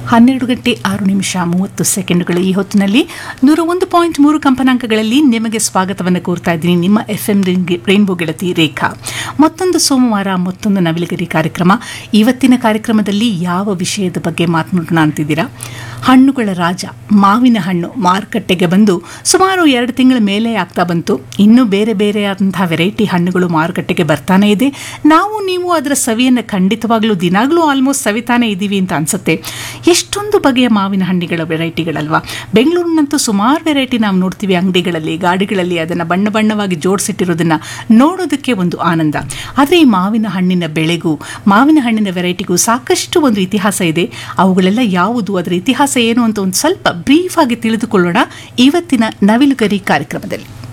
ಹನ್ನೆರಡು ಗಂಟೆ ಆರು ನಿಮಿಷ ಮೂವತ್ತು ಸೆಕೆಂಡುಗಳು ಈ ಹೊತ್ತಿನಲ್ಲಿ ನೂರ ಒಂದು ಪಾಯಿಂಟ್ ಮೂರು ಕಂಪನಾಂಕಗಳಲ್ಲಿ ನಿಮಗೆ ಸ್ವಾಗತವನ್ನು ಕೋರ್ತಾ ಇದ್ದೀನಿ ನಿಮ್ಮ ಎಫ್ ಎಂ ರೈನ್ಬೋ ಗೆಳತಿ ರೇಖಾ ಮತ್ತೊಂದು ಸೋಮವಾರ ಮತ್ತೊಂದು ನವಿಲುಗರಿ ಕಾರ್ಯಕ್ರಮ ಇವತ್ತಿನ ಕಾರ್ಯಕ್ರಮದಲ್ಲಿ ಯಾವ ವಿಷಯದ ಬಗ್ಗೆ ಮಾತನಾಡೋಣ ಅಂತಿದ್ದೀರಾ ಹಣ್ಣುಗಳ ರಾಜ ಮಾವಿನ ಹಣ್ಣು ಮಾರುಕಟ್ಟೆಗೆ ಬಂದು ಸುಮಾರು ಎರಡು ತಿಂಗಳ ಮೇಲೆ ಆಗ್ತಾ ಬಂತು ಇನ್ನೂ ಬೇರೆ ಬೇರೆಯಾದಂತಹ ವೆರೈಟಿ ಹಣ್ಣುಗಳು ಮಾರುಕಟ್ಟೆಗೆ ಬರ್ತಾನೆ ಇದೆ ನಾವು ನೀವು ಅದರ ಸವಿಯನ್ನು ಖಂಡಿತವಾಗ್ಲೂ ದಿನಾಗ್ಲೂ ಆಲ್ಮೋಸ್ಟ್ ಸವಿತಾನೆ ಇದ್ದೀವಿ ಅಂತ ಅನ್ಸುತ್ತೆ ಎಷ್ಟೊಂದು ಬಗೆಯ ಮಾವಿನ ಹಣ್ಣಿಗಳ ವೆರೈಟಿಗಳಲ್ವಾ ಬೆಂಗಳೂರಿನಂತೂ ಸುಮಾರು ವೆರೈಟಿ ನಾವು ನೋಡ್ತೀವಿ ಅಂಗಡಿಗಳಲ್ಲಿ ಗಾಡಿಗಳಲ್ಲಿ ಅದನ್ನು ಬಣ್ಣ ಬಣ್ಣವಾಗಿ ಜೋಡಿಸಿಟ್ಟಿರೋದನ್ನ ನೋಡೋದಕ್ಕೆ ಒಂದು ಆನಂದ ಆದರೆ ಈ ಮಾವಿನ ಹಣ್ಣಿನ ಬೆಳೆಗೂ ಮಾವಿನ ಹಣ್ಣಿನ ವೆರೈಟಿಗೂ ಸಾಕಷ್ಟು ಒಂದು ಇತಿಹಾಸ ಇದೆ ಅವುಗಳೆಲ್ಲ ಯಾವುದು ಅದರ ಇತಿಹಾಸ ಏನು ಅಂತ ಒಂದು ಸ್ವಲ್ಪ ಬ್ರೀಫ್ ಆಗಿ ತಿಳಿದುಕೊಳ್ಳೋಣ ಇವತ್ತಿನ ನವಿಲುಗರಿ ಕಾರ್ಯಕ್ರಮದಲ್ಲಿ